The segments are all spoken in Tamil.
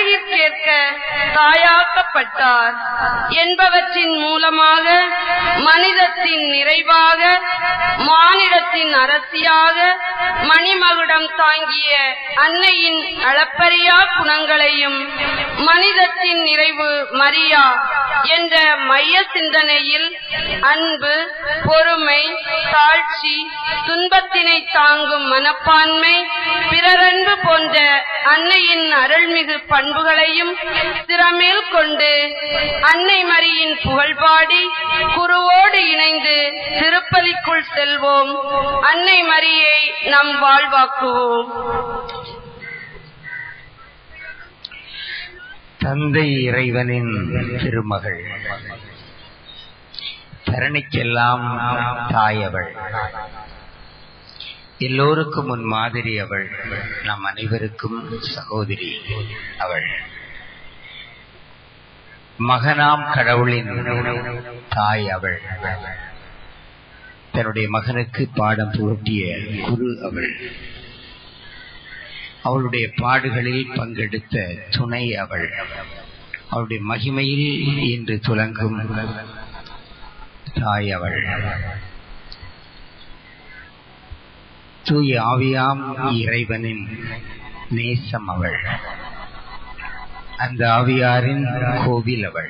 அழகிற்கேற்க தாயாக்கப்பட்டார் என்பவற்றின் மூலமாக மனிதத்தின் நிறைவாக மானிடத்தின் அரசியாக மணிமகுடம் தாங்கிய அன்னையின் அளப்பரியா குணங்களையும் மனிதத்தின் நிறைவு மரியா என்ற மைய சிந்தனையில் அன்பு பொறுமை தாழ்ச்சி துன்பத்தினை தாங்கும் மனப்பான்மை பிறரன்பு போன்ற அன்னையின் அருள்மிகு பண்புகளையும் திறமேல் கொண்டு அன்னை மரியின் புகழ்பாடி குருவோடு இணைந்து திருப்பலிக்குள் செல்வோம் அன்னை மரியை நம் வாழ்வாக்குவோம் தந்தை இறைவனின் திருமகள் தரணிக்கெல்லாம் தாயவள் எல்லோருக்கும் முன் மாதிரி அவள் நம் அனைவருக்கும் சகோதரி அவள் மகனாம் கடவுளின் தாய் அவள் தன்னுடைய மகனுக்கு பாடம் புகட்டிய குரு அவள் அவளுடைய பாடுகளில் பங்கெடுத்த துணை அவள் அவளுடைய மகிமையில் இன்று துலங்கும் தாய் அவள் தூய ஆவியாம் இறைவனின் நேசம் அவள் அந்த ஆவியாரின் கோவில் அவள்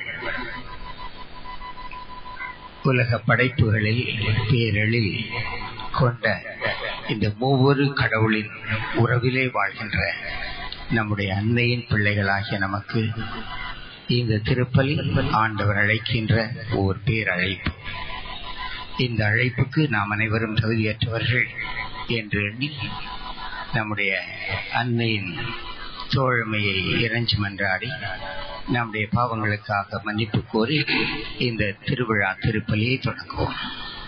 உலக படைப்புகளில் பேரழில் கொண்ட இந்த மூவொரு கடவுளின் உறவிலே வாழ்கின்ற நம்முடைய அன்னையின் பிள்ளைகளாகிய நமக்கு இந்த திருப்பலி ஆண்டவர் அழைக்கின்ற ஓர் பேரழைப்பு இந்த அழைப்புக்கு நாம் அனைவரும் தகுதியற்றவர்கள் என்று எண்ணி நம்முடைய அன்னையின் தோழமையை இறைஞ்சி மன்றாடி நம்முடைய பாவங்களுக்காக மன்னிப்பு கோரி இந்த திருவிழா திருப்பலியை தொடங்குவோம்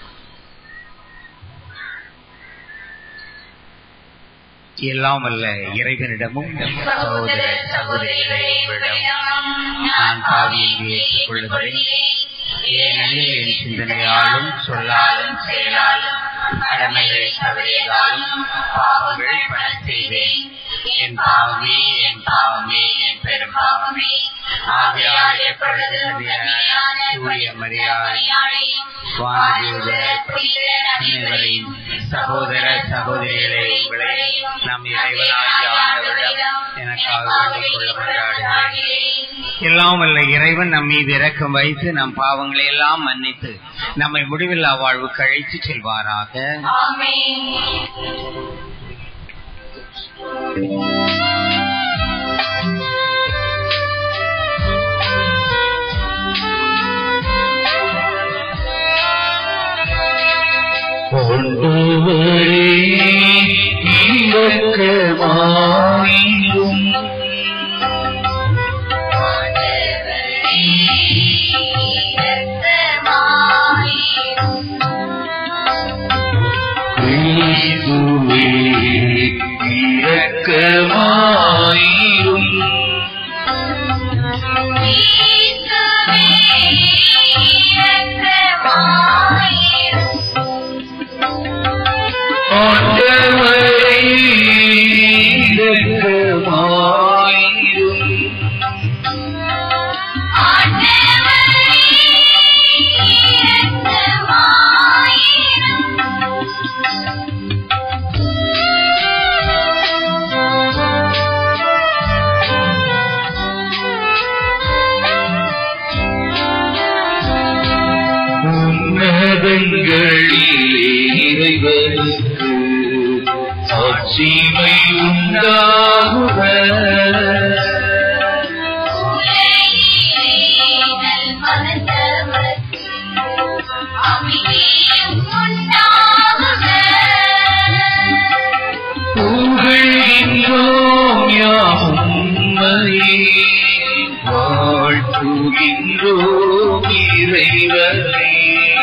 எல்லாம் அல்ல இறைவனிடமும் சகோதர சகோதரிகளிடம் நான் பாவியை ஏற்றுக் கொள்ளுகிறேன் ஏனெனில் என் சிந்தனையாலும் சொல்லாலும் செயலாலும் கடமைகளை தவறியதாலும் பாவங்கள் பல செய்வேன் என் பாவமே என் பாவமே என் பெரும் பாவமே ஆகையால் எப்பொழுது தூய மரியாதை அனைவரையும் சகோதர சகோதரிகளை உங்களை நம் இறைவனாகிய ஆண்டவரிடம் எனக்காக வேண்டிக் கொள்ள கொண்டாடுகிறேன் எல்லாம் வல்ல இறைவன் நம் மீது இரக்கம் வைத்து நம் பாவங்களை எல்லாம் மன்னித்து நம்மை முடிவில்லா வாழ்வுக்கு அழைத்து செல்வாராக கொண்டுவரே இரக்கமாயிரும் கிறிஸ்துவே இரக்கமாயிரும் ஆண்டவரே இரக்கமாயிரும் உன்னதங்களிலே இறைவனுக்கு சாட்சிமை உண்டாகுக புகழ்கின்றோம் யாம் உம்மையே வாழ்த்துகின்றோம் இறைவனே